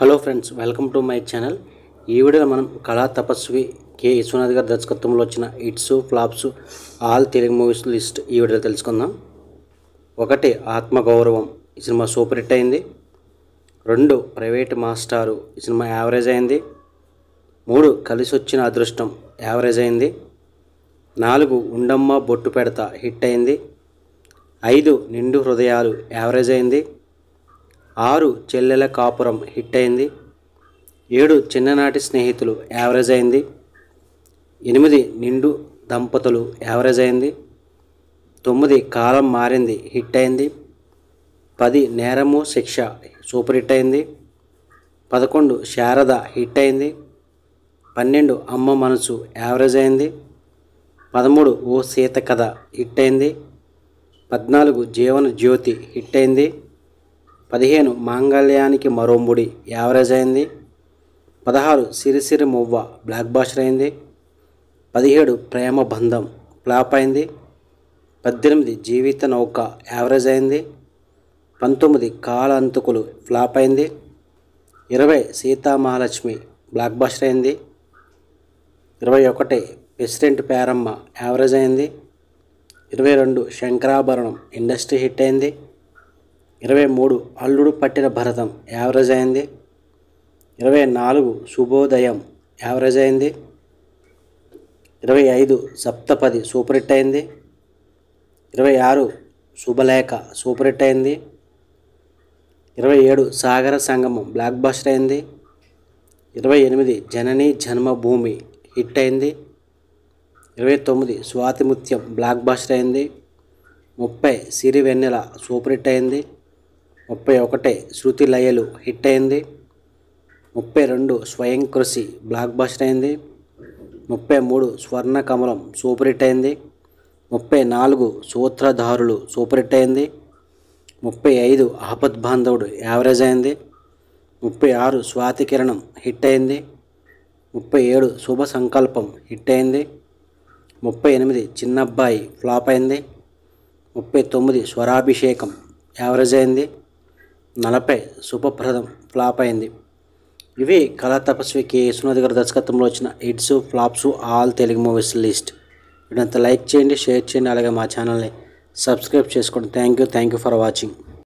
hello friends welcome to my channel ఈ వీడియోలో మనం కళా తపస్వి కె విశ్వనాథ్ గారి దర్శకత్వంలో వచ్చిన hits flops all Telugu movies list ఈ వీడియోలో తెలుసుకుందాం ఒకటి ఆత్మగౌరవం ఈ సినిమా సూపర్ హిట్ అయింది రెండు ప్రైవేట్ మాస్టారు ఈ సినిమా యావరేజ్ అయింది మూడు కలిసి వచ్చిన అదృష్టం యావరేజ్ అయింది నాలుగు ఉండమ్మ బొట్టు పెడత హిట్ అయింది ఐదు నిండు హృదయాలు యావరేజ్ అయింది ఆరు చెల్లెల కాపురం హిట్ అయింది ఏడు చిన్ననాటి స్నేహితులు యావరేజ్ అయింది ఎనిమిది నిండు దంపతులు యావరేజ్ అయింది తొమ్మిది కాలం మారింది హిట్ అయింది పది నేరము శిక్ష సూపర్ హిట్ అయింది పదకొండు శారద హిట్ అయింది పన్నెండు అమ్మ మనసు యావరేజ్ అయింది పదమూడు ఓ సీత కథ హిట్ అయింది పద్నాలుగు జీవన జ్యోతి హిట్ అయింది పదిహేను మాంగళ్యానికి మరో ముడి యావరేజ్ అయింది పదహారు సిరిసిరి మువ్వ బ్లాక్ బాస్టర్ అయింది పదిహేడు ప్రేమ బంధం ఫ్లాప్ అయింది పద్దెనిమిది జీవిత నౌక యావరేజ్ అయింది పంతొమ్మిది కాలంతుకులు ఫ్లాప్ అయింది ఇరవై సీతామహాలక్ష్మి బ్లాక్ బాస్టర్ అయింది ఇరవై ఒకటి ప్రెసిడెంట్ పేరమ్మ యావరేజ్ అయింది ఇరవై రెండు శంకరాభరణం ఇండస్ట్రీ హిట్ అయింది ఇరవై మూడు అల్లుడు పట్టిన భరతం యావరేజ్ అయింది ఇరవై నాలుగు శుభోదయం యావరేజ్ అయింది ఇరవై ఐదు సప్తపది సూపర్ హిట్ అయింది ఇరవై ఆరు శుభలేఖ సూపర్ హిట్ అయింది ఇరవై ఏడు సాగర సంగమం బ్లాక్ బస్టర్ అయింది ఇరవై ఎనిమిది జనని జన్మభూమి హిట్ అయింది ఇరవై తొమ్మిది స్వాతిముత్యం బ్లాక్ బస్టర్ అయింది ముప్పై సిరి వెన్నెల సూపర్ హిట్ అయింది ముప్పై ఒకటి శృతి లయలు హిట్ అయింది ముప్పై రెండు స్వయం కృషి బ్లాక్ బస్టర్ అయింది ముప్పై మూడు స్వర్ణ కమలం సూపర్ హిట్ అయింది ముప్పై నాలుగు సూత్రధారులు సూపర్ హిట్ అయింది ముప్పై ఐదు ఆపద్ బాంధవుడు యావరేజ్ అయింది ముప్పై ఆరు స్వాతి కిరణం హిట్ అయింది ముప్పై ఏడు శుభ సంకల్పం హిట్ అయింది ముప్పై ఎనిమిది చిన్నబ్బాయి ఫ్లాప్ అయింది ముప్పై తొమ్మిది స్వరాభిషేకం యావరేజ్ అయింది నలభై శుభప్రదం ఫ్లాప్ అయింది ఇవి కళా తపస్వి కె యశ్వనాథ్ గారి దర్శకత్వంలో వచ్చిన hits flops all Telugu movies list వీడంతా లైక్ చేయండి షేర్ చేయండి అలాగే మా ఛానల్ని సబ్స్క్రైబ్ చేసుకోండి thank you thank you for watching